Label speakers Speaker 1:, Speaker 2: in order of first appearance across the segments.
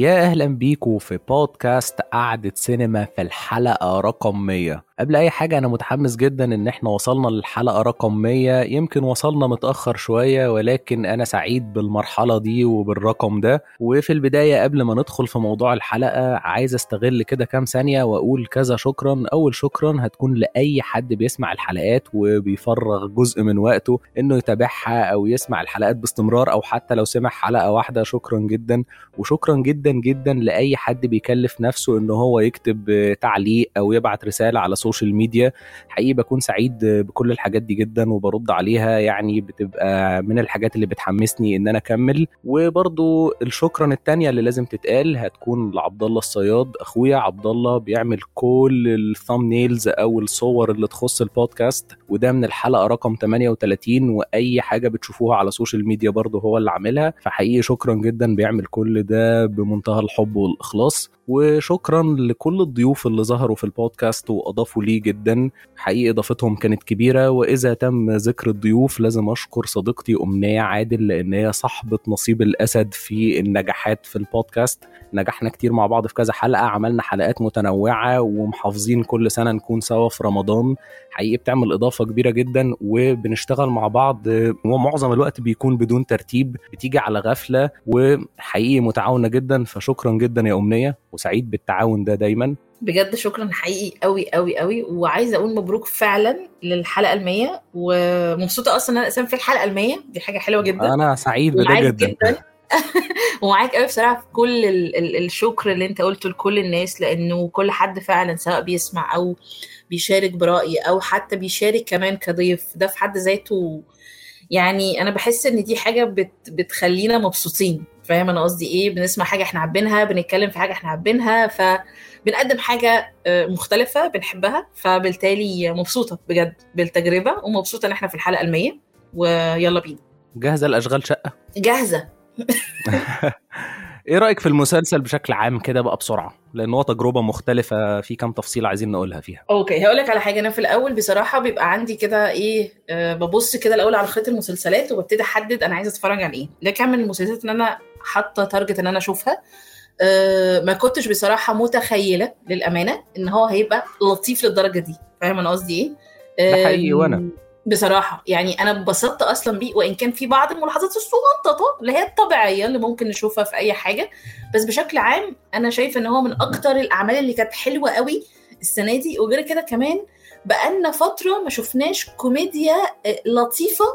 Speaker 1: يا أهلا بيكم في بودكاست قعدة سينما في الحلقة رقم 100 قبل أي حاجة أنا متحمس جدا إن إحنا وصلنا للحلقة رقم 100 يمكن وصلنا متأخر شوية ولكن أنا سعيد بالمرحلة دي وبالرقم ده وفي البداية قبل ما ندخل في موضوع الحلقة عايز أستغل كده كام ثانية وأقول كذا شكرا أول شكرا هتكون لأي حد بيسمع الحلقات وبيفرغ جزء من وقته إنه يتابعها أو يسمع الحلقات باستمرار أو حتى لو سمع حلقة واحدة شكرا جدا وشكرا جدا جدا لأي حد بيكلف نفسه إن هو يكتب تعليق أو يبعت رسالة على السوشيال ميديا حقيقي بكون سعيد بكل الحاجات دي جدا وبرد عليها يعني بتبقى من الحاجات اللي بتحمسني ان انا اكمل وبرضو الشكرا التانية اللي لازم تتقال هتكون لعبد الله الصياد اخويا عبد الله بيعمل كل الثامنيلز او الصور اللي تخص البودكاست وده من الحلقة رقم 38 واي حاجة بتشوفوها على السوشيال ميديا برضو هو اللي عاملها فحقيقي شكرا جدا بيعمل كل ده بمنتهى الحب والاخلاص وشكرا لكل الضيوف اللي ظهروا في البودكاست واضافوا ليه جدا حقيقي اضافتهم كانت كبيره واذا تم ذكر الضيوف لازم اشكر صديقتي امنيه عادل لان هي صاحبه نصيب الاسد في النجاحات في البودكاست نجحنا كتير مع بعض في كذا حلقه عملنا حلقات متنوعه ومحافظين كل سنه نكون سوا في رمضان حقيقي بتعمل اضافه كبيره جدا وبنشتغل مع بعض ومعظم الوقت بيكون بدون ترتيب بتيجي على غفله وحقيقي متعاونه جدا فشكرا جدا يا امنيه وسعيد بالتعاون ده دايما
Speaker 2: بجد شكرا حقيقي قوي قوي قوي وعايزه اقول مبروك فعلا للحلقه ال100 ومبسوطه اصلا ان انا اسام في الحلقه ال100 دي حاجه حلوه جدا
Speaker 1: انا سعيد بده جدا, جدا.
Speaker 2: ومعاك قوي بصراحه في كل ال ال الشكر اللي انت قلته لكل الناس لانه كل حد فعلا سواء بيسمع او بيشارك براي او حتى بيشارك كمان كضيف ده في حد ذاته يعني انا بحس ان دي حاجه بت بتخلينا مبسوطين فاهم انا قصدي ايه بنسمع حاجه احنا عارفينها بنتكلم في حاجه احنا عارفينها فبنقدم حاجه مختلفه بنحبها فبالتالي مبسوطه بجد بالتجربه ومبسوطه ان احنا في الحلقه ال100 ويلا بينا
Speaker 1: جاهزه لاشغال شقه
Speaker 2: جاهزه
Speaker 1: ايه رايك في المسلسل بشكل عام كده بقى بسرعه لان هو تجربه مختلفه في كام تفصيل عايزين نقولها فيها
Speaker 2: اوكي هقول لك على حاجه انا في الاول بصراحه بيبقى عندي كده ايه أه ببص كده الاول على خريطه المسلسلات وببتدي احدد انا عايزه اتفرج على ايه ده كان من المسلسلات ان انا حاطه تارجت ان انا اشوفها أه ما كنتش بصراحه متخيله للامانه ان هو هيبقى لطيف للدرجه دي فاهم انا قصدي ايه
Speaker 1: ده حقيقي وانا
Speaker 2: بصراحه يعني انا اتبسطت اصلا بيه وان كان في بعض الملاحظات الصغنططه اللي هي الطبيعيه اللي ممكن نشوفها في اي حاجه بس بشكل عام انا شايفه ان هو من اكتر الاعمال اللي كانت حلوه قوي السنه دي وغير كده كمان بقالنا فتره ما شفناش كوميديا لطيفه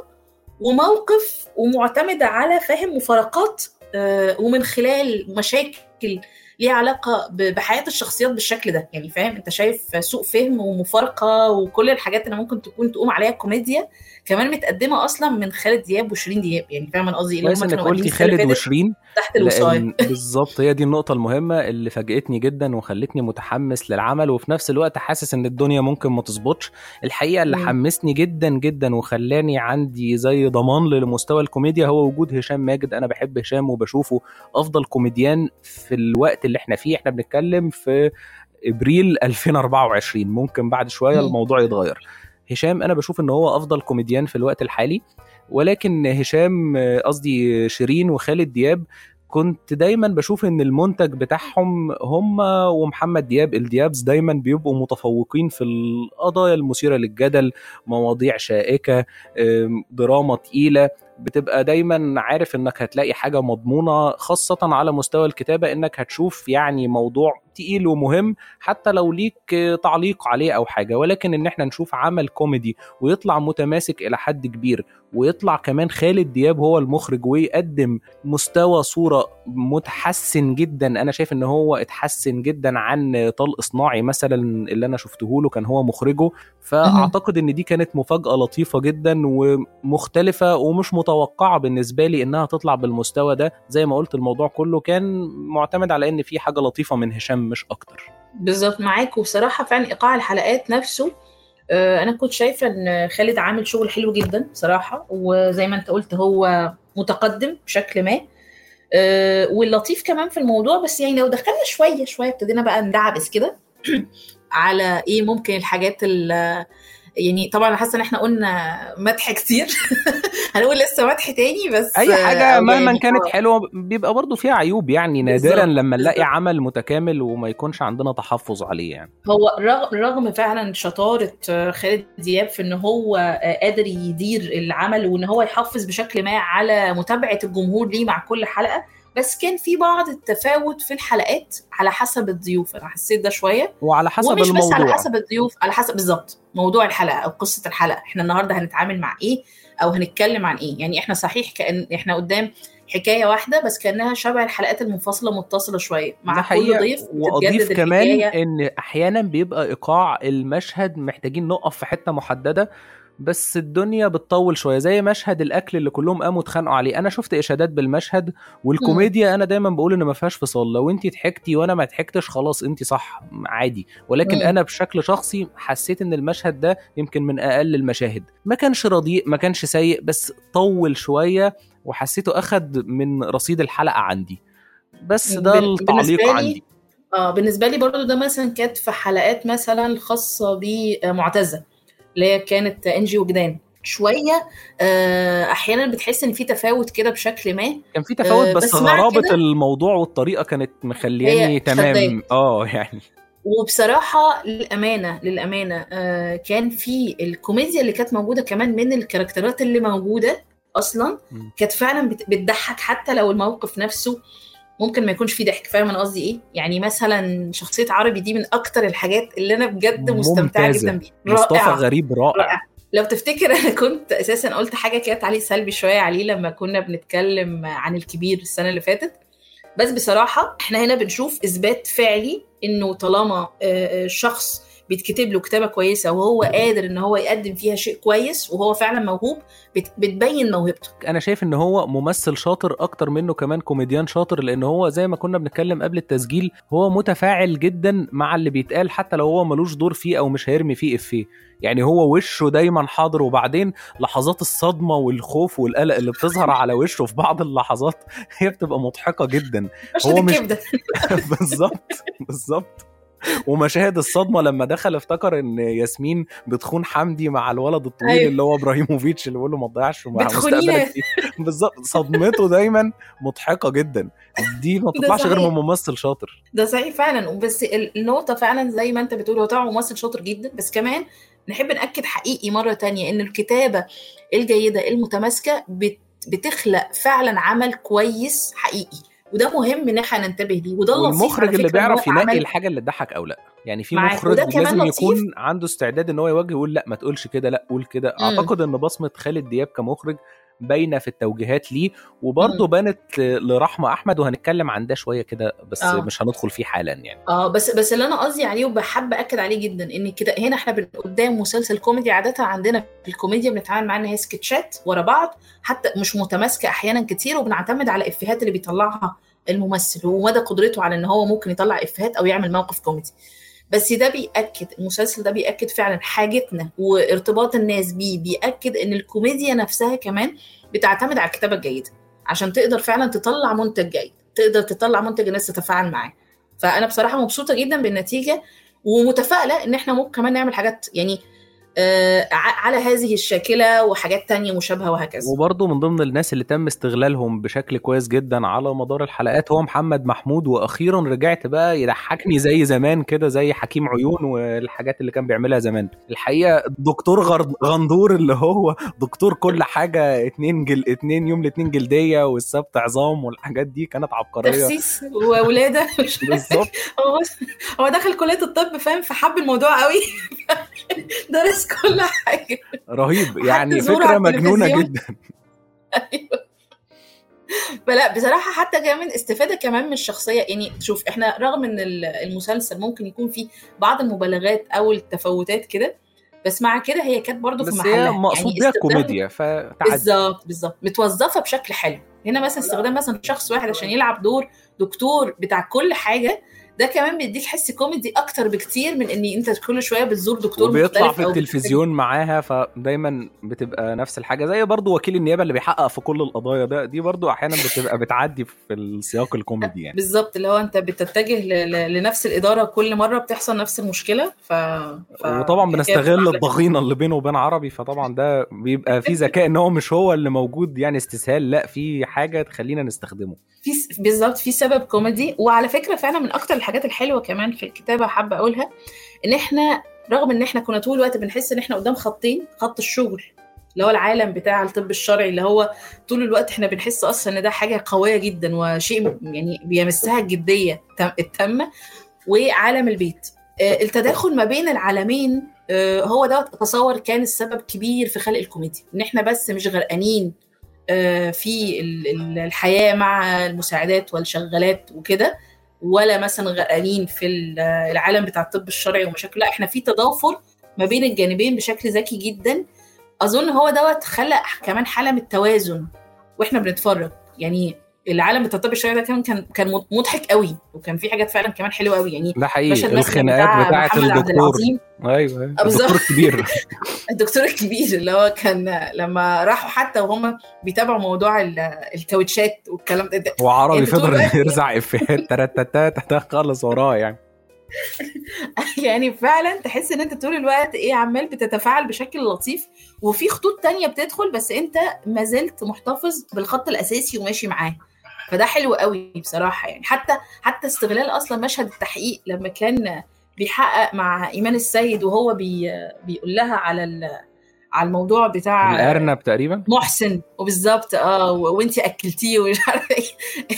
Speaker 2: وموقف ومعتمده على فاهم مفارقات ومن خلال مشاكل ليها علاقه بحياه الشخصيات بالشكل ده يعني فاهم انت شايف سوء فهم ومفارقه وكل الحاجات اللي ممكن تكون تقوم عليها كوميديا كمان متقدمه اصلا من خالد دياب وشيرين دياب يعني فاهم انا قصدي
Speaker 1: اللي هم كانوا قلتي خالد وشيرين
Speaker 2: تحت الوصايه
Speaker 1: بالظبط هي دي النقطه المهمه اللي فاجئتني جدا وخلتني متحمس للعمل وفي نفس الوقت حاسس ان الدنيا ممكن ما تظبطش الحقيقه اللي م. حمسني جدا جدا وخلاني عندي زي ضمان لمستوى الكوميديا هو وجود هشام ماجد انا بحب هشام وبشوفه افضل كوميديان في الوقت اللي احنا فيه احنا بنتكلم في ابريل 2024 ممكن بعد شويه م. الموضوع يتغير هشام انا بشوف ان هو افضل كوميديان في الوقت الحالي ولكن هشام قصدي شيرين وخالد دياب كنت دايما بشوف ان المنتج بتاعهم هم ومحمد دياب الديابز دايما بيبقوا متفوقين في القضايا المثيره للجدل مواضيع شائكه دراما تقيله بتبقى دايما عارف انك هتلاقي حاجه مضمونه خاصه على مستوى الكتابه انك هتشوف يعني موضوع تقيل ومهم حتى لو ليك تعليق عليه او حاجه ولكن ان احنا نشوف عمل كوميدي ويطلع متماسك الى حد كبير ويطلع كمان خالد دياب هو المخرج ويقدم مستوى صوره متحسن جدا انا شايف ان هو اتحسن جدا عن طلق صناعي مثلا اللي انا شفته له كان هو مخرجه فاعتقد ان دي كانت مفاجاه لطيفه جدا ومختلفه ومش متوقعه بالنسبه لي انها تطلع بالمستوى ده زي ما قلت الموضوع كله كان معتمد على ان في حاجه لطيفه من هشام مش اكتر
Speaker 2: بالظبط معاك وبصراحه فعلا ايقاع الحلقات نفسه انا كنت شايفه ان خالد عامل شغل حلو جدا صراحه وزي ما انت قلت هو متقدم بشكل ما واللطيف كمان في الموضوع بس يعني لو دخلنا شويه شويه ابتدينا بقى ندعبس كده على ايه ممكن الحاجات يعني طبعا انا حاسه ان احنا قلنا مدح كتير هنقول لسه مدح تاني بس
Speaker 1: اي حاجه
Speaker 2: أو
Speaker 1: مهما
Speaker 2: يعني
Speaker 1: كانت
Speaker 2: آه،
Speaker 1: حلوه بيبقى برضو فيها عيوب يعني نادرا
Speaker 2: بالظبط
Speaker 1: لما نلاقي
Speaker 2: بالظبط
Speaker 1: عمل متكامل وما يكونش عندنا تحفظ عليه يعني
Speaker 2: هو رغم رغم فعلا شطاره آه، خالد دياب في ان هو آه، قادر يدير العمل وان هو يحافظ بشكل ما على متابعه الجمهور ليه مع كل حلقه بس كان في بعض التفاوت في الحلقات على حسب الضيوف انا حسيت ده شويه
Speaker 1: وعلى حسب
Speaker 2: ومش بس على
Speaker 1: الموضوع
Speaker 2: حسب الضيوف على حسب بالظبط موضوع الحلقه او قصه الحلقه احنا النهارده هنتعامل مع ايه او هنتكلم عن ايه يعني احنا صحيح كان احنا قدام حكايه واحده بس كانها شبه الحلقات المنفصله متصله شويه
Speaker 1: ده
Speaker 2: مع كل
Speaker 1: حقيقة
Speaker 2: ضيف
Speaker 1: وأضيف
Speaker 2: بتتجدد
Speaker 1: كمان
Speaker 2: الحكايه
Speaker 1: إن أحيانا بيبقى إيقاع المشهد محتاجين نقف في حتة محددة بس الدنيا بتطول شوية زي مشهد الأكل اللي كلهم قاموا اتخانقوا عليه أنا شفت إشادات بالمشهد
Speaker 2: مم.
Speaker 1: والكوميديا أنا دايما بقول إن ما فيهاش فصال لو أنت ضحكتي وأنا ما ضحكتش خلاص أنت صح عادي ولكن
Speaker 2: مم.
Speaker 1: أنا بشكل شخصي حسيت إن المشهد ده يمكن من أقل المشاهد ما كانش رديء ما كانش سيء بس طول شوية وحسيته أخد من رصيد الحلقة عندي بس ده
Speaker 2: بن- بالنسبه
Speaker 1: التعليق
Speaker 2: لي
Speaker 1: عندي
Speaker 2: اه بالنسبه لي برضو ده مثلا كانت في حلقات مثلا خاصه بمعتزه اللي هي كانت انجي وجدان شويه آه، احيانا بتحس ان في تفاوت كده بشكل ما
Speaker 1: كان في تفاوت
Speaker 2: آه،
Speaker 1: بس,
Speaker 2: بس مع
Speaker 1: غرابة
Speaker 2: كده
Speaker 1: الموضوع والطريقة كانت مخلياني
Speaker 2: هي
Speaker 1: تمام
Speaker 2: شداك
Speaker 1: اه يعني
Speaker 2: وبصراحة للأمانة للأمانة آه كان في الكوميديا اللي كانت موجودة كمان من الكاركترات اللي موجودة أصلا
Speaker 1: مم.
Speaker 2: كانت فعلا بت- بتضحك حتى لو الموقف نفسه ممكن ما يكونش فيه ضحك فاهم أنا قصدي إيه؟ يعني مثلا شخصية عربي دي من أكتر الحاجات اللي أنا بجد مستمتعة
Speaker 1: ممتازة
Speaker 2: جدا بيها
Speaker 1: مصطفى
Speaker 2: رائعة
Speaker 1: غريب رائع
Speaker 2: رائعة لو تفتكر أنا كنت أساسا قلت حاجة كانت عليه سلبي شوية عليه لما كنا بنتكلم عن الكبير السنة اللي فاتت بس بصراحة احنا هنا بنشوف إثبات فعلي إنه طالما آه، آه، شخص بيتكتب له كتابة كويسة وهو قادر إن هو يقدم فيها شيء كويس وهو فعلا موهوب بت- بتبين موهبته
Speaker 1: انا شايف ان هو ممثل شاطر اكتر منه كمان كوميديان شاطر لان هو زي ما كنا بنتكلم قبل التسجيل هو متفاعل جدا مع اللي بيتقال حتى لو هو ملوش دور فيه او مش هيرمي فيه افيه يعني هو وشه دايما حاضر وبعدين لحظات الصدمة والخوف والقلق اللي بتظهر على وشه في بعض اللحظات هي بتبقى مضحكة جدا
Speaker 2: مش
Speaker 1: هو مش
Speaker 2: الكبدة
Speaker 1: بالظبط بالظبط ومشاهد الصدمه لما دخل افتكر ان ياسمين بتخون حمدي مع الولد الطويل
Speaker 2: أيوة.
Speaker 1: اللي هو ابراهيموفيتش اللي بيقول له ما تضيعش مع
Speaker 2: بتخونينا.
Speaker 1: مستقبلك فيه بالظبط صدمته دايما مضحكه جدا دي ما
Speaker 2: ده
Speaker 1: تطلعش غير
Speaker 2: صحيح.
Speaker 1: من ممثل شاطر
Speaker 2: ده صحيح فعلا بس ال- النقطة فعلا زي ما أنت بتقول هو طبعا ممثل شاطر جدا بس كمان نحب نأكد حقيقي مرة تانية إن الكتابة الجيدة المتماسكة بت- بتخلق فعلا عمل كويس حقيقي وده مهم ان احنا ننتبه ليه وده اللطيف على
Speaker 1: والمخرج اللي
Speaker 2: فكرة إن
Speaker 1: بيعرف
Speaker 2: هو
Speaker 1: ينقي
Speaker 2: عمل-
Speaker 1: الحاجه اللي تضحك او لا يعني في
Speaker 2: معاك.
Speaker 1: مخرج
Speaker 2: وده كمان
Speaker 1: لازم
Speaker 2: لطيف.
Speaker 1: يكون عنده استعداد ان هو يواجه يقول لا ما تقولش كده لا قول كده
Speaker 2: مم.
Speaker 1: اعتقد ان بصمه خالد دياب كمخرج باينه في التوجيهات ليه وبرضه
Speaker 2: مم.
Speaker 1: بانت ل- لرحمه احمد وهنتكلم عن ده شويه كده بس
Speaker 2: آه.
Speaker 1: مش هندخل فيه حالا يعني
Speaker 2: اه بس بس اللي انا قصدي عليه وبحب اكد عليه جدا ان كده هنا احنا بن- قدام مسلسل كوميدي عاده عندنا في الكوميديا بنتعامل معاها ان هي سكتشات ورا بعض حتى مش متماسكه احيانا كتير وبنعتمد على افيهات اللي بيطلعها الممثل ومدى قدرته على ان هو ممكن يطلع افيهات او يعمل موقف كوميدي بس ده بيأكد المسلسل ده بيأكد فعلا حاجتنا وارتباط الناس بيه بيأكد ان الكوميديا نفسها كمان بتعتمد على الكتابة الجيدة عشان تقدر فعلا تطلع منتج جيد تقدر تطلع منتج الناس تتفاعل معاه فانا بصراحه مبسوطه جدا بالنتيجه ومتفائله ان احنا ممكن كمان نعمل حاجات يعني آه ع- على هذه الشاكله وحاجات تانية مشابهه وهكذا
Speaker 1: وبرضه من ضمن الناس اللي تم استغلالهم بشكل كويس جدا على مدار الحلقات هو محمد محمود واخيرا رجعت بقى يضحكني زي زمان كده زي حكيم عيون والحاجات اللي كان بيعملها زمان الحقيقه دكتور غر- غندور اللي هو دكتور كل حاجه اتنين جل اتنين يوم الاتنين جلديه والسبت عظام والحاجات دي كانت عبقريه
Speaker 2: تخسيس وولاده
Speaker 1: بالظبط
Speaker 2: هو هو دخل كليه الطب فاهم فحب الموضوع قوي درس كل حاجه
Speaker 1: رهيب يعني
Speaker 2: زور
Speaker 1: فكره
Speaker 2: على
Speaker 1: مجنونه
Speaker 2: التلفزيون.
Speaker 1: جدا
Speaker 2: فلا بصراحه حتى كمان استفاده كمان من الشخصيه يعني شوف احنا رغم ان ال- المسلسل ممكن يكون فيه بعض المبالغات او التفاوتات كده بس مع كده هي كانت برضه في
Speaker 1: بس
Speaker 2: محلها
Speaker 1: هي مقصود بيها
Speaker 2: استخدام-
Speaker 1: الكوميديا فتعدي
Speaker 2: بالظبط بالظبط متوظفه بشكل حلو هنا مثلا استخدام مثلا شخص واحد عشان يلعب دور دكتور بتاع كل حاجه ده كمان بيديك حس كوميدي اكتر بكتير من ان انت كل شويه بتزور دكتور
Speaker 1: وبيطلع
Speaker 2: مختلف
Speaker 1: في
Speaker 2: أو
Speaker 1: التلفزيون معاها فدايما بتبقى نفس الحاجه زي برضو وكيل النيابه اللي بيحقق في كل القضايا ده دي برضو احيانا بتبقى بتعدي في السياق الكوميدي يعني
Speaker 2: بالظبط اللي هو انت بتتجه ل... ل... لنفس الاداره كل مره بتحصل نفس المشكله ف, ف...
Speaker 1: وطبعا
Speaker 2: كده
Speaker 1: بنستغل
Speaker 2: بتبقى-
Speaker 1: الضغينه اللي بينه وبين عربي فطبعا ده بيبقى في ذكاء ان هو مش هو اللي موجود يعني استسهال لا في حاجه تخلينا نستخدمه
Speaker 2: في س- بالظبط في سبب كوميدي وعلى فكره فعلا من اكتر الحاجات الحلوه كمان في الكتابه حابه اقولها ان احنا رغم ان احنا كنا طول الوقت بنحس ان احنا قدام خطين خط الشغل اللي هو العالم بتاع الطب الشرعي اللي هو طول الوقت احنا بنحس اصلا ان ده حاجه قويه جدا وشيء م- يعني بيمسها الجديه تم- التامه وعالم البيت آه، التداخل ما بين العالمين آه، هو ده تصور كان السبب كبير في خلق الكوميديا ان احنا بس مش غرقانين آه، في ال- ال- الحياه مع المساعدات والشغالات وكده ولا مثلا غرقانين في ال- العالم بتاع الطب الشرعي ومشاكل لا احنا في تضافر ما بين الجانبين بشكل ذكي جدا اظن هو دوت خلق كمان حاله من التوازن واحنا بنتفرج يعني العالم بتاع الطب الشرعي ده كان كان كان مضحك قوي وكان في حاجات فعلا كمان حلوه قوي يعني
Speaker 1: ده حقيقي
Speaker 2: مشهد مثلا
Speaker 1: الخناقات
Speaker 2: بتاع
Speaker 1: بتاعه
Speaker 2: محمد عبد
Speaker 1: الدكتور
Speaker 2: العظيم
Speaker 1: ايوه
Speaker 2: آه، بالظبط.
Speaker 1: الدكتور الكبير
Speaker 2: الدكتور الكبير اللي هو كان لما راحوا حتى وهم بيتابعوا موضوع ال- الكاوتشات والكلام ده, ده
Speaker 1: وعربي
Speaker 2: يعني طول
Speaker 1: فضل
Speaker 2: الوقت-
Speaker 1: يرزع افيهات ترتتات خالص وراه يعني
Speaker 2: يعني فعلا تحس ان انت طول الوقت ايه عمال بتتفاعل بشكل لطيف وفي خطوط تانية بتدخل بس انت ما زلت محتفظ بالخط الاساسي وماشي معاه فده حلو قوي بصراحه يعني حتى حتى استغلال اصلا مشهد التحقيق لما كان بيحقق مع ايمان السيد وهو بي بيقول لها على ال- على الموضوع بتاع
Speaker 1: الارنب تقريبا
Speaker 2: محسن وبالظبط اه و- وانتي اكلتيه ومش عارفه ايه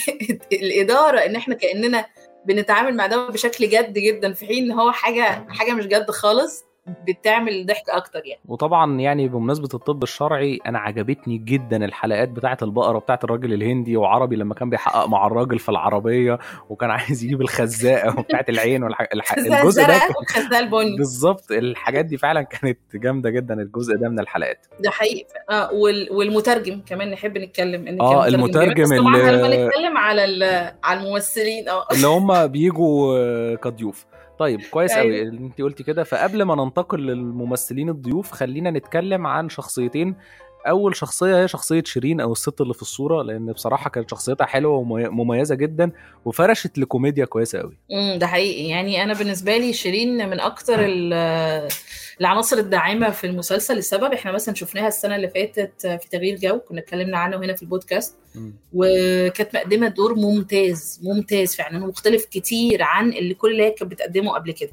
Speaker 2: الاداره ان احنا كاننا بنتعامل مع ده بشكل جد جدا في حين ان هو حاجه حاجه مش جد خالص بتعمل ضحك اكتر يعني
Speaker 1: وطبعا يعني بمناسبه الطب الشرعي انا عجبتني جدا الحلقات بتاعه البقره بتاعه الراجل الهندي وعربي لما كان بيحقق مع الراجل في العربيه وكان عايز يجيب الخزاقه وبتاعه العين والح... الح...
Speaker 2: خزان
Speaker 1: الجزء ده
Speaker 2: الزرقاء والخزان البني
Speaker 1: بالظبط الحاجات دي فعلا كانت جامده جدا الجزء ده من الحلقات
Speaker 2: ده حقيقي اه وال- والمترجم كمان نحب نتكلم ان
Speaker 1: آه،
Speaker 2: كان
Speaker 1: المترجم
Speaker 2: بس طبعا
Speaker 1: اللي-
Speaker 2: لما نتكلم على ال- على الممثلين اه
Speaker 1: اللي هم بيجوا آه، كضيوف طيب كويس
Speaker 2: أيوة.
Speaker 1: قوي اللي انت قلتي كده فقبل ما ننتقل للممثلين الضيوف خلينا نتكلم عن شخصيتين اول شخصيه هي شخصيه شيرين او الست اللي في الصوره لان بصراحه كانت شخصيتها حلوه ومميزه جدا وفرشت لكوميديا كويسه قوي
Speaker 2: امم ده حقيقي يعني انا بالنسبه لي شيرين من اكتر ال- العناصر الداعمه في المسلسل لسبب احنا مثلا شفناها السنه اللي فاتت في تغيير جو كنا اتكلمنا عنه هنا في البودكاست وكانت مقدمه دور ممتاز ممتاز فعلا مختلف كتير عن اللي كل اللي هي كانت بتقدمه قبل كده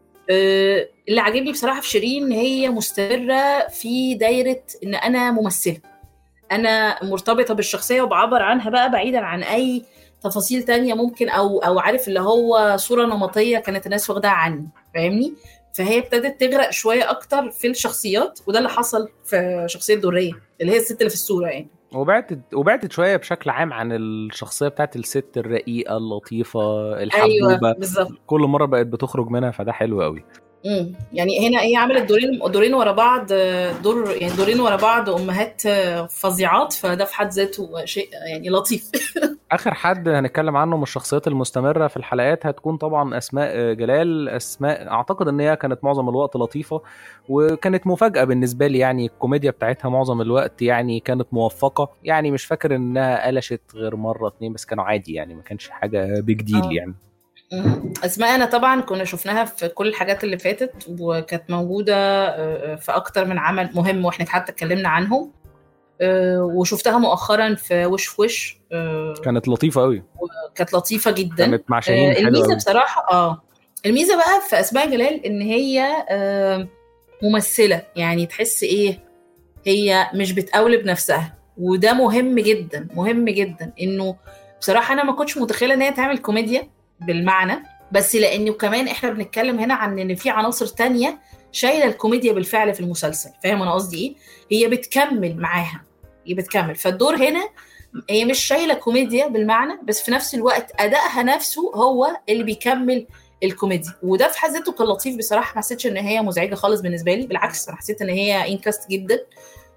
Speaker 2: أه، اللي عاجبني بصراحه في شيرين هي مستمره في دايره ان انا ممثله انا مرتبطه بالشخصيه وبعبر عنها بقى بعيدا عن اي تفاصيل تانية ممكن او او عارف اللي هو صوره نمطيه كانت الناس واخداها عني فاهمني فهي ابتدت تغرق شويه اكتر في الشخصيات وده اللي حصل في شخصيه دوريه اللي هي الست اللي في الصوره يعني
Speaker 1: وبعدت وبعدت شويه بشكل عام عن الشخصيه بتاعت الست الرقيقه اللطيفه الحبوبه
Speaker 2: ايوه بالظبط
Speaker 1: كل مره بقت بتخرج منها فده حلو قوي
Speaker 2: امم يعني هنا هي عملت دورين دورين ورا بعض آه، دور يعني دورين ورا بعض امهات آه، فظيعات فده في حد ذاته شيء يعني لطيف
Speaker 1: اخر حد هنتكلم عنه من الشخصيات المستمره في الحلقات هتكون طبعا اسماء جلال اسماء اعتقد ان هي كانت معظم الوقت لطيفه وكانت مفاجاه بالنسبه لي يعني الكوميديا بتاعتها معظم الوقت يعني كانت موفقه يعني مش فاكر انها قلشت غير مره اتنين بس كانوا عادي يعني ما كانش حاجه بيج ديل
Speaker 2: آه.
Speaker 1: يعني
Speaker 2: مم. اسماء انا طبعا كنا شفناها في كل الحاجات اللي فاتت وكانت موجوده آه، في اكتر من عمل مهم واحنا حتى اتكلمنا عنهم آه، وشفتها مؤخرا في وش في وش آه،
Speaker 1: كانت لطيفه قوي
Speaker 2: كانت لطيفه جدا
Speaker 1: كانت مع شاهين
Speaker 2: آه،
Speaker 1: حلوه
Speaker 2: الميزه
Speaker 1: قوي
Speaker 2: بصراحه اه الميزه بقى في اسماء جلال ان هي آه، ممثله يعني تحس ايه هي مش بتقولب نفسها وده مهم جدا مهم جدا انه بصراحه انا ما كنتش متخيله ان هي تعمل كوميديا بالمعنى بس لانه كمان احنا بنتكلم هنا عن ان في عناصر تانية شايله الكوميديا بالفعل في المسلسل فاهم انا قصدي ايه هي بتكمل معاها هي بتكمل فالدور هنا هي مش شايله كوميديا بالمعنى بس في نفس الوقت ادائها نفسه هو اللي بيكمل الكوميديا وده في حد ذاته كان لطيف بصراحه ما حسيتش ان هي مزعجه خالص بالنسبه لي بالعكس انا حسيت ان هي انكاست جدا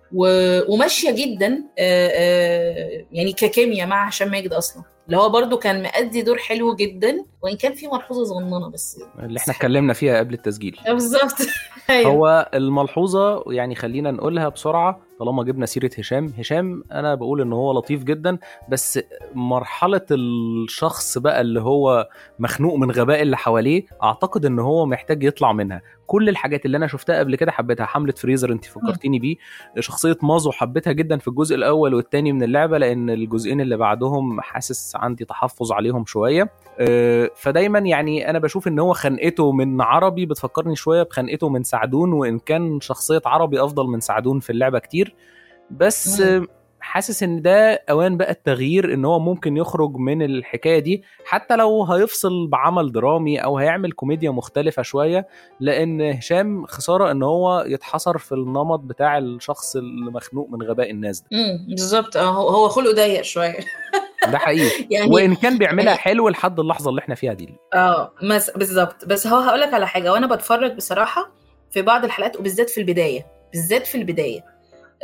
Speaker 2: و- وماشيه جدا آه، آه، يعني ككيمياء مع هشام ماجد اصلا اللي هو برضو كان مأدي دور حلو جدا وان كان في ملحوظه صغننه بس
Speaker 1: اللي احنا اتكلمنا فيها قبل التسجيل
Speaker 2: آه، بالظبط ايوه
Speaker 1: هو الملحوظه يعني خلينا نقولها بسرعه طالما جبنا سيره هشام هشام انا بقول ان هو لطيف جدا بس مرحله الشخص بقى اللي هو مخنوق من غباء اللي حواليه اعتقد ان هو محتاج يطلع منها كل الحاجات اللي انا شفتها قبل كده حبيتها حمله فريزر انت فكرتيني بيه شخصيه مازو حبيتها جدا في الجزء الاول والتاني من اللعبه لان الجزئين اللي بعدهم حاسس عندي تحفظ عليهم شويه آه، فدايما يعني انا بشوف ان هو خنقته من عربي بتفكرني شويه بخنقته من سعدون وان كان شخصيه عربي افضل من سعدون في اللعبه كتير بس
Speaker 2: مم.
Speaker 1: آه، حاسس ان ده اوان بقى التغيير ان هو ممكن يخرج من الحكايه دي حتى لو هيفصل بعمل درامي او هيعمل كوميديا مختلفه شويه لان هشام خساره ان هو يتحصر في النمط بتاع الشخص المخنوق من غباء الناس ده
Speaker 2: امم بالظبط اه هو هو خلقه ضيق شويه
Speaker 1: ده حقيقي
Speaker 2: يعني
Speaker 1: وان كان بيعملها
Speaker 2: يعني-
Speaker 1: حلو لحد اللحظه اللي احنا فيها دي
Speaker 2: اه مس- بالظبط بس هو هقول لك على حاجه وانا بتفرج بصراحه في بعض الحلقات وبالذات في البدايه بالذات في البدايه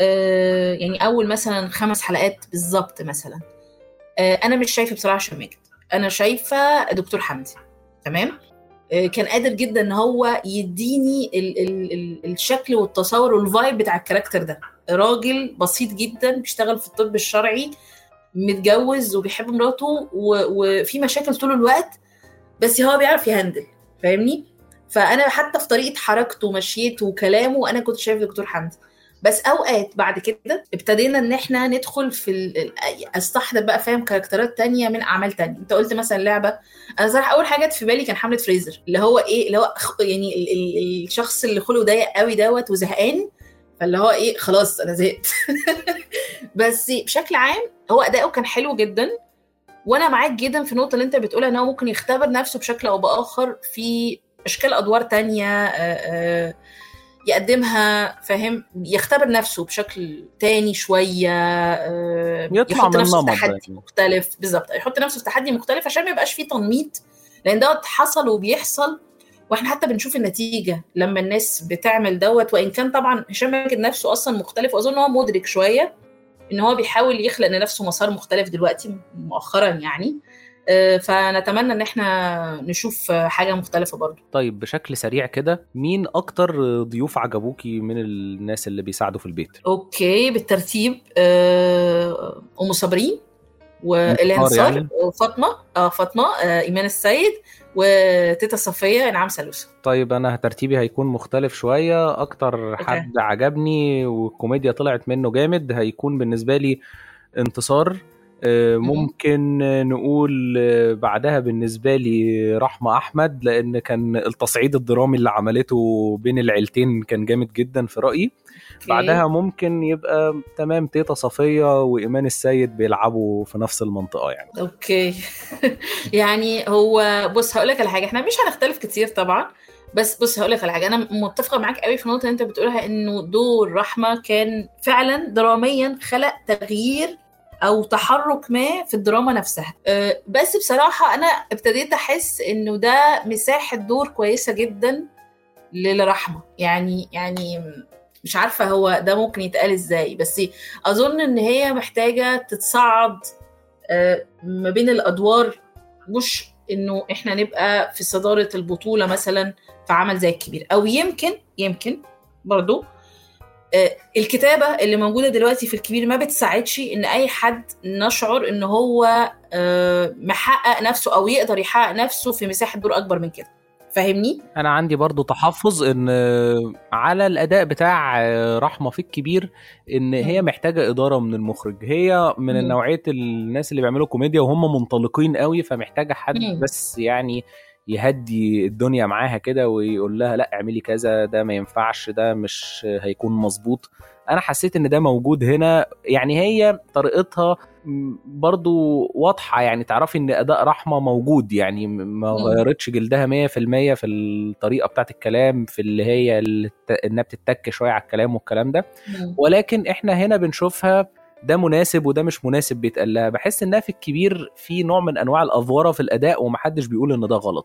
Speaker 2: آه يعني اول مثلا خمس حلقات بالظبط مثلا آه انا مش شايفه بصراحه هشام ماجد انا شايفه دكتور حمدي تمام آه كان قادر جدا ان هو يديني ال ال ال الشكل والتصور والفايب بتاع الكاركتر ده راجل بسيط جدا بيشتغل في الطب الشرعي متجوز وبيحب مراته و- وفي مشاكل طول الوقت بس هو بيعرف يهندل فاهمني فانا حتى في طريقه حركته ومشيته وكلامه انا كنت شايف دكتور حمدي بس اوقات بعد كده ابتدينا ان احنا ندخل في ال- ال- استحضر بقى فاهم كاركترات تانية من اعمال تانية انت قلت مثلا لعبه انا صراحه اول حاجه جت في بالي كان حمله فريزر اللي هو ايه اللي هو خ- يعني ال- ال- الشخص اللي خلقه ضيق قوي دوت وزهقان فاللي هو ايه خلاص انا زهقت بس بشكل عام هو اداؤه كان حلو جدا وانا معاك جدا في النقطه اللي انت بتقولها ان هو ممكن يختبر نفسه بشكل او باخر في اشكال ادوار تانية آه، آه، يقدمها فاهم يختبر نفسه بشكل تاني شويه آه،
Speaker 1: يطلع
Speaker 2: يحط
Speaker 1: من
Speaker 2: نفسه في
Speaker 1: النمط ده
Speaker 2: تحدي
Speaker 1: يعني.
Speaker 2: مختلف بالظبط يحط نفسه في تحدي مختلف عشان ما يبقاش فيه تنميط لان دوت حصل وبيحصل واحنا حتى بنشوف النتيجه لما الناس بتعمل دوت وان كان طبعا هشام ماجد نفسه اصلا مختلف واظن هو مدرك شويه ان هو بيحاول يخلق لنفسه مسار مختلف دلوقتي مؤخرا يعني آه، فنتمنى ان احنا نشوف آه، حاجه مختلفه برضو
Speaker 1: طيب بشكل سريع كده مين اكتر ضيوف عجبوكي من الناس اللي بيساعدوا في البيت
Speaker 2: اوكي بالترتيب آه، ام صابرين والهام
Speaker 1: انتصار يعني؟
Speaker 2: صار وفاطمه اه فاطمه آه، ايمان السيد وتيتا صفيه انعام سلوسه
Speaker 1: طيب انا ترتيبي هيكون مختلف شويه اكتر حد عجبني والكوميديا طلعت منه جامد هيكون بالنسبه لي انتصار آه، ممكن نقول آه، بعدها بالنسبه لي رحمه احمد لان كان التصعيد الدرامي اللي عملته بين العيلتين كان جامد جدا في رايي
Speaker 2: أوكي.
Speaker 1: بعدها ممكن يبقى تمام تيتا صفيه وايمان السيد بيلعبوا في نفس المنطقه يعني
Speaker 2: اوكي يعني هو بص هقول لك على حاجه احنا مش هنختلف كتير طبعا بس بص هقول لك على حاجه انا متفقه معاك قوي في النقطه اللي انت بتقولها انه دور رحمه كان فعلا دراميا خلق تغيير او تحرك ما في الدراما نفسها أه، بس بصراحه انا ابتديت احس انه ده مساحه دور كويسه جدا لرحمه يعني يعني مش عارفه هو ده ممكن يتقال ازاي بس اظن ان هي محتاجه تتصعد آه، ما بين الادوار مش انه احنا نبقى في صداره البطوله مثلا في عمل زي الكبير او يمكن يمكن برضو آه، الكتابه اللي موجوده دلوقتي في الكبير ما بتساعدش ان اي حد نشعر ان هو آه، محقق نفسه او يقدر يحقق نفسه في مساحه دور اكبر من كده فاهمني
Speaker 1: انا عندي برضو تحفظ ان على الاداء بتاع رحمه في الكبير ان هي
Speaker 2: مم.
Speaker 1: محتاجه اداره من المخرج هي من
Speaker 2: مم.
Speaker 1: نوعيه الناس اللي بيعملوا كوميديا وهم منطلقين قوي فمحتاجه حد
Speaker 2: مم.
Speaker 1: بس يعني يهدي الدنيا معاها كده ويقول لها لا اعملي كذا ده ما ينفعش ده مش هيكون مظبوط انا حسيت ان ده موجود هنا يعني هي طريقتها م- برضو واضحة يعني تعرفي ان اداء رحمة موجود يعني م- ما
Speaker 2: مم.
Speaker 1: غيرتش جلدها 100% في الطريقة بتاعت الكلام في اللي هي الت- انها بتتك شوية على الكلام والكلام ده
Speaker 2: مم.
Speaker 1: ولكن احنا هنا بنشوفها ده مناسب وده مش مناسب بيتقال لها بحس انها في الكبير في نوع من انواع الافوره في الاداء ومحدش بيقول ان ده غلط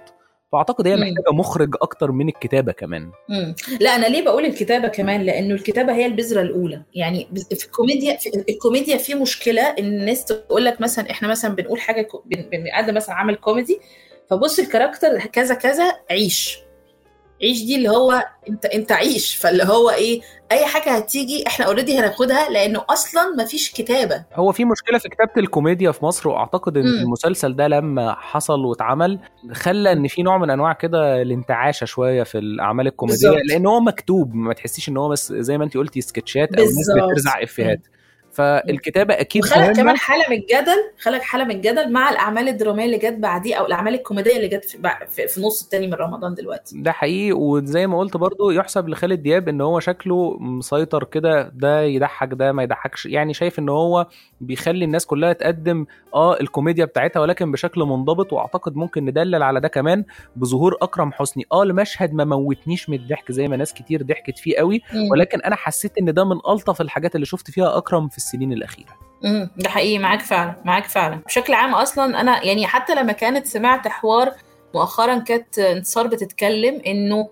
Speaker 1: فاعتقد هي
Speaker 2: مم.
Speaker 1: محتاجه مخرج اكتر من الكتابه كمان
Speaker 2: مم. لا انا ليه بقول الكتابه كمان لانه الكتابه هي البذره الاولى يعني بز- في الكوميديا في الكوميديا في مشكله ان الناس تقول لك مثلا احنا مثلا بنقول حاجه كو- بن- بنقدم مثلا عمل كوميدي فبص الكاركتر كذا كذا عيش عيش دي اللي هو انت انت عيش فاللي هو ايه اي حاجه هتيجي احنا اوريدي هناخدها لانه اصلا ما فيش كتابه
Speaker 1: هو في مشكله في كتابه الكوميديا في مصر واعتقد ان
Speaker 2: مم.
Speaker 1: المسلسل ده لما حصل واتعمل خلى ان في نوع من انواع كده الانتعاشه شويه في الاعمال الكوميديه
Speaker 2: بالظبط.
Speaker 1: لان هو مكتوب ما تحسيش ان هو بس زي ما انت قلتي سكتشات او ناس
Speaker 2: بالظبط.
Speaker 1: بترزع افيهات فالكتابه اكيد
Speaker 2: وخلق
Speaker 1: مهمه
Speaker 2: كمان حاله من الجدل خلق حاله من الجدل مع الاعمال الدراميه اللي جت بعديه او الاعمال الكوميديه اللي جت في, بع- في, في نص التاني من رمضان دلوقتي
Speaker 1: ده حقيقي وزي ما قلت برضو يحسب لخالد دياب ان هو شكله مسيطر كده ده يضحك ده ما يضحكش يعني شايف ان هو بيخلي الناس كلها تقدم اه الكوميديا بتاعتها ولكن بشكل منضبط واعتقد ممكن ندلل على ده كمان بظهور اكرم حسني اه المشهد ما موتنيش من الضحك زي ما ناس كتير ضحكت فيه قوي
Speaker 2: مم.
Speaker 1: ولكن انا حسيت ان ده من الطف الحاجات اللي شفت فيها اكرم في السنين الاخيره
Speaker 2: امم ده حقيقي معاك فعلا معاك فعلا بشكل عام اصلا انا يعني حتى لما كانت سمعت حوار مؤخرا كانت انتصار بتتكلم انه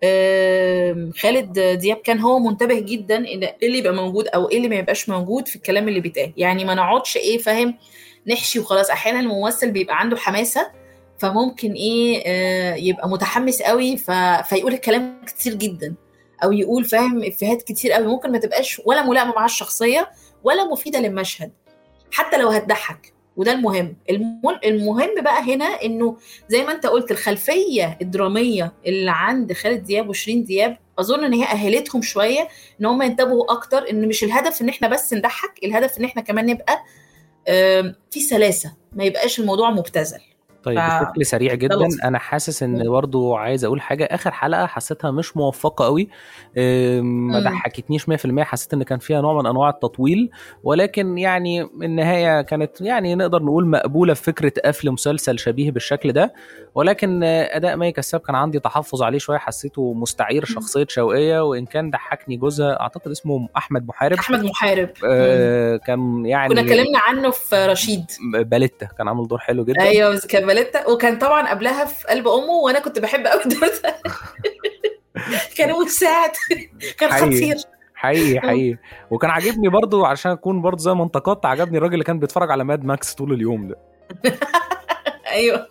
Speaker 2: آم، خالد دياب كان هو منتبه جدا ان ايه اللي يبقى موجود او ايه اللي ما يبقاش موجود في الكلام اللي بيتقال يعني ما نقعدش ايه فاهم نحشي وخلاص احيانا الممثل بيبقى عنده حماسه فممكن ايه آه، يبقى متحمس قوي ف... فيقول الكلام كتير جدا او يقول فاهم افيهات كتير قوي ممكن ما تبقاش ولا ملائمه مع الشخصيه ولا مفيده للمشهد حتى لو هتضحك وده المهم الم- المهم بقى هنا انه زي ما انت قلت الخلفيه الدراميه اللي عند خالد دياب وشيرين دياب اظن ان هي اهلتهم شويه ان هم ينتبهوا اكتر ان مش الهدف ان احنا بس نضحك الهدف ان احنا كمان نبقى آم، في سلاسه ما يبقاش الموضوع مبتذل
Speaker 1: طيب
Speaker 2: ف-
Speaker 1: بشكل سريع جدا
Speaker 2: لطيف.
Speaker 1: انا حاسس ان
Speaker 2: مم.
Speaker 1: برضو عايز اقول حاجه اخر حلقه حسيتها مش موفقه قوي أم، ما
Speaker 2: مم.
Speaker 1: ضحكتنيش 100% حسيت ان كان فيها نوع من انواع التطويل ولكن يعني النهايه كانت يعني نقدر نقول مقبوله في فكره قفل مسلسل شبيه بالشكل ده ولكن آه، اداء مي كساب كان عندي تحفظ عليه شويه حسيته مستعير شخصيه شوقيه وان كان ضحكني جوزها اعتقد اسمه احمد محارب
Speaker 2: احمد محارب مم.
Speaker 1: آه كان يعني
Speaker 2: كنا اتكلمنا عنه في رشيد
Speaker 1: باليتا كان عامل دور حلو جدا
Speaker 2: ايوه كان باليتا وكان طبعا قبلها في قلب امه وانا كنت بحب قوي الدور ده كان مساعد كان
Speaker 1: حقيقي.
Speaker 2: خطير
Speaker 1: حقيقي حقيقي وكان عاجبني برضو عشان اكون برضو زي ما انتقدت عجبني الراجل اللي كان بيتفرج على ماد ماكس طول اليوم ده
Speaker 2: ايوه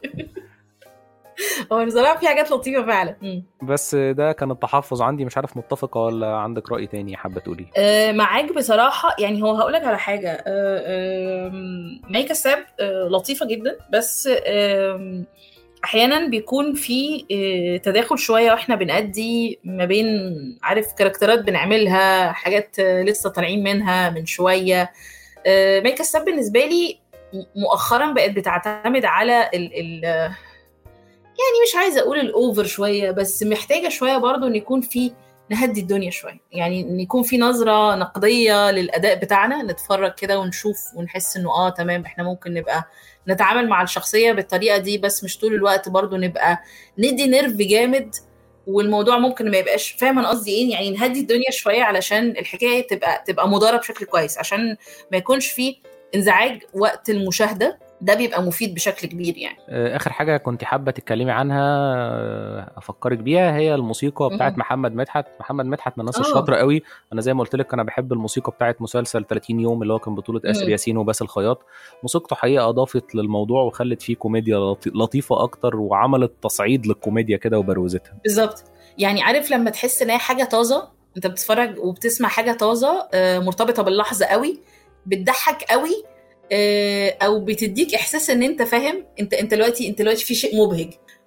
Speaker 2: هو بصراحه في حاجات لطيفه فعلا مم.
Speaker 1: بس ده كان التحفظ عندي مش عارف متفقه ولا عندك راي تاني حابه تقوليه
Speaker 2: آه، معاك بصراحة يعني هو هقول لك على حاجة آه، آم، مي كساب آه، لطيفة جدا بس آم، أحيانا بيكون في آه، تداخل شوية واحنا بنأدي ما بين عارف كاركترات بنعملها حاجات آه، لسه طالعين منها من شوية آه، مي كساب بالنسبة لي مؤخرا بقت بتعتمد على ال ال يعني مش عايزة أقول الأوفر شوية بس محتاجة شوية برضو إن يكون في نهدي الدنيا شويه يعني ان يكون في نظره نقديه للاداء بتاعنا نتفرج كده ونشوف ونحس انه اه تمام احنا ممكن نبقى نتعامل مع الشخصيه بالطريقه دي بس مش طول الوقت برضو نبقى ندي نيرف جامد والموضوع ممكن ما يبقاش فاهم انا قصدي ايه يعني نهدي الدنيا شويه علشان الحكايه تبقى تبقى مداره بشكل كويس عشان ما يكونش في انزعاج وقت المشاهده ده بيبقى مفيد بشكل كبير يعني
Speaker 1: آه، اخر حاجه كنت حابه تتكلمي عنها آه، افكرك بيها هي الموسيقى بتاعت
Speaker 2: مم.
Speaker 1: محمد مدحت محمد مدحت من الناس
Speaker 2: آه.
Speaker 1: الشاطره قوي انا زي ما قلت لك انا بحب الموسيقى بتاعت مسلسل 30 يوم اللي هو كان بطوله اسر
Speaker 2: مم.
Speaker 1: ياسين وباسل الخياط موسيقته حقيقه اضافت للموضوع وخلت فيه كوميديا لطي- لطيفه اكتر وعملت تصعيد للكوميديا كده وبروزتها
Speaker 2: بالظبط يعني عارف لما تحس ان هي حاجه طازه انت بتتفرج وبتسمع حاجه طازه آه، مرتبطه باللحظه قوي بتضحك قوي آه، او بتديك احساس ان انت فاهم انت انت دلوقتي انت دلوقتي في شيء مبهج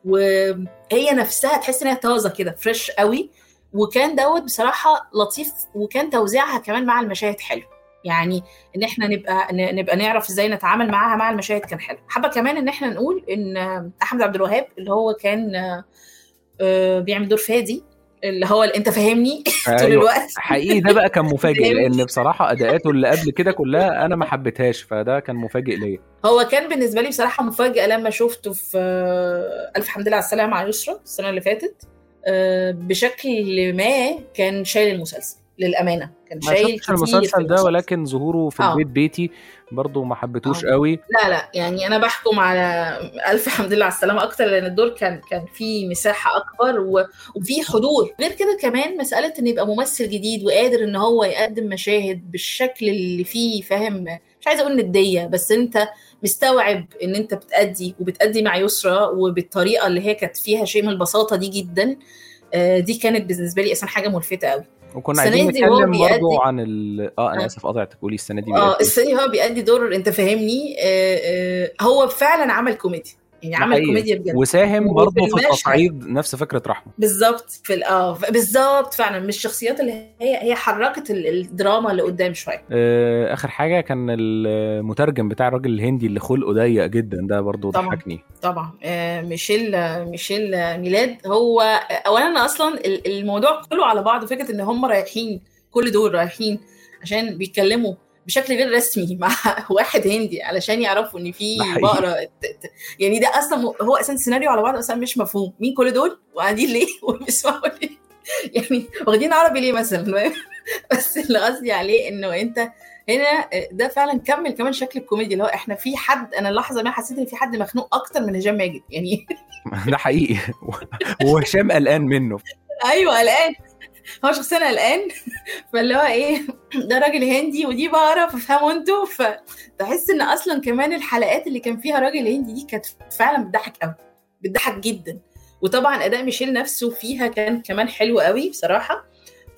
Speaker 2: وهي نفسها تحس ان هي طازه كده فريش قوي وكان دوت بصراحه لطيف وكان توزيعها كمان مع المشاهد حلو يعني ان احنا نبقى ن- نبقى نعرف ازاي نتعامل معاها مع المشاهد كان حلو حابه كمان ان احنا نقول ان آه، احمد عبد الوهاب اللي هو كان آه، آه، بيعمل دور فادي اللي هو اللي انت فاهمني طول
Speaker 1: أيوة.
Speaker 2: الوقت
Speaker 1: حقيقي ده بقى كان مفاجئ
Speaker 2: فهمت.
Speaker 1: لان بصراحه اداءاته اللي قبل كده كلها انا ما حبيتهاش فده كان مفاجئ ليا
Speaker 2: هو كان بالنسبه لي بصراحه مفاجاه لما شفته في آه، الف حمد لله على السلامه على يسرا السنه اللي فاتت آه، بشكل ما كان شايل المسلسل للامانه كان
Speaker 1: ما
Speaker 2: شايل
Speaker 1: شفتش
Speaker 2: كتير في
Speaker 1: المسلسل ده ولكن ظهوره في
Speaker 2: آه.
Speaker 1: البيت بيتي برضو ما حبيتوش
Speaker 2: آه.
Speaker 1: قوي
Speaker 2: لا لا يعني انا بحكم على الف حمد لله على السلامه اكتر لان الدور كان كان فيه مساحه اكبر و- وفيه حضور غير كده كمان مساله ان يبقى ممثل جديد وقادر ان هو يقدم مشاهد بالشكل اللي فيه فاهم مش عايزه اقول نديه بس انت مستوعب ان انت بتأدي وبتأدي مع يسرا وبالطريقه اللي هي كانت فيها شيء من البساطه دي جدا آه، دي كانت بالنسبه لي اصلا حاجه ملفته قوي
Speaker 1: وكنا
Speaker 2: السنة
Speaker 1: عايزين
Speaker 2: دي هو
Speaker 1: نتكلم برضو
Speaker 2: بيأدي-
Speaker 1: عن ال... اه انا
Speaker 2: آه.
Speaker 1: اسف قطعتك قولي السنه دي
Speaker 2: اه
Speaker 1: بيأدي.
Speaker 2: السنه دي هو بيأدي دور انت فاهمني آه آه هو فعلا عمل كوميديا يعني
Speaker 1: ده
Speaker 2: عمل
Speaker 1: حقيقي.
Speaker 2: كوميديا بجد
Speaker 1: وساهم
Speaker 2: وفي
Speaker 1: برضه في
Speaker 2: المشهد.
Speaker 1: التصعيد نفس فكره رحمه
Speaker 2: بالظبط في ال- اه ف- بالظبط فعلا من الشخصيات اللي هي هي حركت ال- الدراما اللي قدام شويه
Speaker 1: آه، اخر حاجه كان المترجم بتاع الراجل الهندي اللي خلقه ضيق جدا ده برضه
Speaker 2: طبعاً.
Speaker 1: ضحكني
Speaker 2: طبعا آه ميشيل آه ميشيل آه ميلاد هو آه، اولا أنا اصلا ال- الموضوع كله على بعضه فكره ان هم رايحين كل دول رايحين عشان بيتكلموا بشكل غير رسمي مع واحد هندي علشان يعرفوا ان في
Speaker 1: ده حقيقي.
Speaker 2: بقره ت- ت- يعني ده اصلا م- هو اساسا السيناريو على بعضه اصلا مش مفهوم مين كل دول وقاعدين ليه وبيسمعوا ليه يعني واخدين عربي ليه مثلا فاهم؟ بس اللي قصدي عليه انه انت هنا ده فعلا كمل كمان شكل الكوميديا اللي هو احنا في حد انا اللحظه ما حسيت ان في حد مخنوق اكتر من هشام ماجد يعني
Speaker 1: ده حقيقي وهشام قلقان منه
Speaker 2: ايوه قلقان هو شخصيا قلقان فاللي هو ايه ده راجل هندي ودي بقره فافهموا انتوا فتحس ان اصلا كمان الحلقات اللي كان فيها راجل هندي دي كانت فعلا بتضحك قوي بتضحك جدا وطبعا اداء ميشيل نفسه فيها كان كمان حلو قوي بصراحه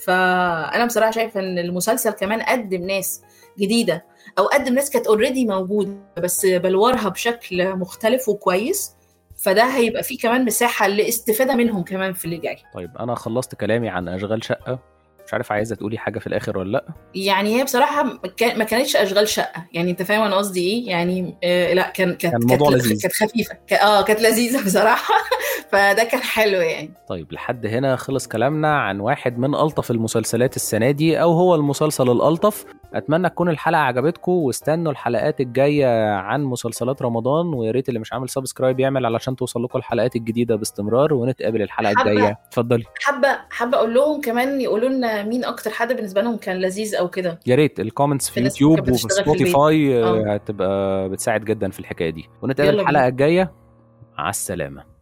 Speaker 2: فانا بصراحه شايفه ان المسلسل كمان قدم ناس جديده او قدم ناس كانت اوريدي موجوده بس بلورها بشكل مختلف وكويس فده هيبقى فيه كمان مساحه لاستفاده منهم كمان في اللي جاي
Speaker 1: طيب انا خلصت كلامي عن اشغال شقه مش عارف عايزه تقولي حاجه في الاخر ولا لا
Speaker 2: يعني هي بصراحه ما كان- ما كانتش اشغال شقه يعني انت فاهم انا قصدي ايه يعني آه لا كان كانت
Speaker 1: كان الموضوع
Speaker 2: كانت
Speaker 1: لذيذ.
Speaker 2: كانت خفيفه ك- اه كانت لذيذه بصراحه فده كان حلو يعني
Speaker 1: طيب لحد هنا خلص كلامنا عن واحد من ألطف المسلسلات السنة دي أو هو المسلسل الألطف أتمنى تكون الحلقة عجبتكم واستنوا الحلقات الجاية عن مسلسلات رمضان ويا ريت اللي مش عامل سبسكرايب يعمل علشان توصل لكم الحلقات الجديدة باستمرار ونتقابل الحلقة
Speaker 2: حابة-
Speaker 1: الجاية اتفضلي
Speaker 2: حابه حابه اقول لهم كمان يقولوا لنا مين اكتر حد بالنسبه لهم كان لذيذ او كده
Speaker 1: يا ريت الكومنتس في
Speaker 2: في ناس
Speaker 1: يوتيوب
Speaker 2: كانت
Speaker 1: وفي
Speaker 2: بتشتغل في البيت.
Speaker 1: سبوتيفاي
Speaker 2: آه.
Speaker 1: آه، هتبقى بتساعد جدا في الحكاية دي ونتقابل
Speaker 2: يلا
Speaker 1: الحلقة
Speaker 2: بينا.
Speaker 1: الجاية مع السلامة